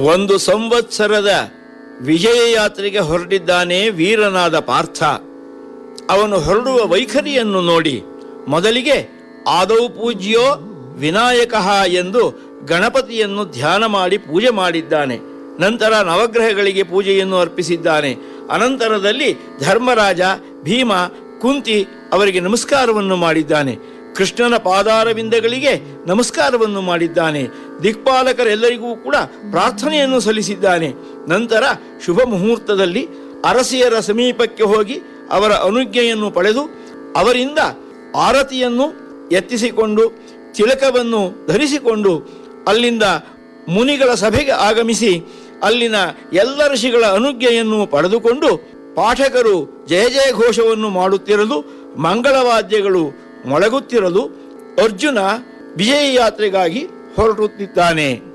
ಒಂದು ಸಂವತ್ಸರದ ವಿಜಯ ಯಾತ್ರೆಗೆ ಹೊರಟಿದ್ದಾನೆ ವೀರನಾದ ಪಾರ್ಥ ಅವನು ಹೊರಡುವ ವೈಖರಿಯನ್ನು ನೋಡಿ ಮೊದಲಿಗೆ ಆದೌ ಪೂಜ್ಯೋ ವಿನಾಯಕ ಎಂದು ಗಣಪತಿಯನ್ನು ಧ್ಯಾನ ಮಾಡಿ ಪೂಜೆ ಮಾಡಿದ್ದಾನೆ ನಂತರ ನವಗ್ರಹಗಳಿಗೆ ಪೂಜೆಯನ್ನು ಅರ್ಪಿಸಿದ್ದಾನೆ ಅನಂತರದಲ್ಲಿ ಧರ್ಮರಾಜ ಭೀಮ ಕುಂತಿ ಅವರಿಗೆ ನಮಸ್ಕಾರವನ್ನು ಮಾಡಿದ್ದಾನೆ ಕೃಷ್ಣನ ಪಾದಾರವಿಂದಗಳಿಗೆ ನಮಸ್ಕಾರವನ್ನು ಮಾಡಿದ್ದಾನೆ ದಿಕ್ಪಾಲಕರೆಲ್ಲರಿಗೂ ಕೂಡ ಪ್ರಾರ್ಥನೆಯನ್ನು ಸಲ್ಲಿಸಿದ್ದಾನೆ ನಂತರ ಶುಭ ಮುಹೂರ್ತದಲ್ಲಿ ಅರಸಿಯರ ಸಮೀಪಕ್ಕೆ ಹೋಗಿ ಅವರ ಅನುಜ್ಞೆಯನ್ನು ಪಡೆದು ಅವರಿಂದ ಆರತಿಯನ್ನು ಎತ್ತಿಸಿಕೊಂಡು ತಿಲಕವನ್ನು ಧರಿಸಿಕೊಂಡು ಅಲ್ಲಿಂದ ಮುನಿಗಳ ಸಭೆಗೆ ಆಗಮಿಸಿ ಅಲ್ಲಿನ ಎಲ್ಲ ಋಷಿಗಳ ಅನುಜ್ಞೆಯನ್ನು ಪಡೆದುಕೊಂಡು ಪಾಠಕರು ಜಯ ಜಯ ಘೋಷವನ್ನು ಮಾಡುತ್ತಿರಲು ಮಂಗಳವಾದ್ಯಗಳು ಮೊಳಗುತ್ತಿರಲು ಅರ್ಜುನ ವಿಜಯ ಯಾತ್ರೆಗಾಗಿ ಹೊರಟುತ್ತಿದ್ದಾನೆ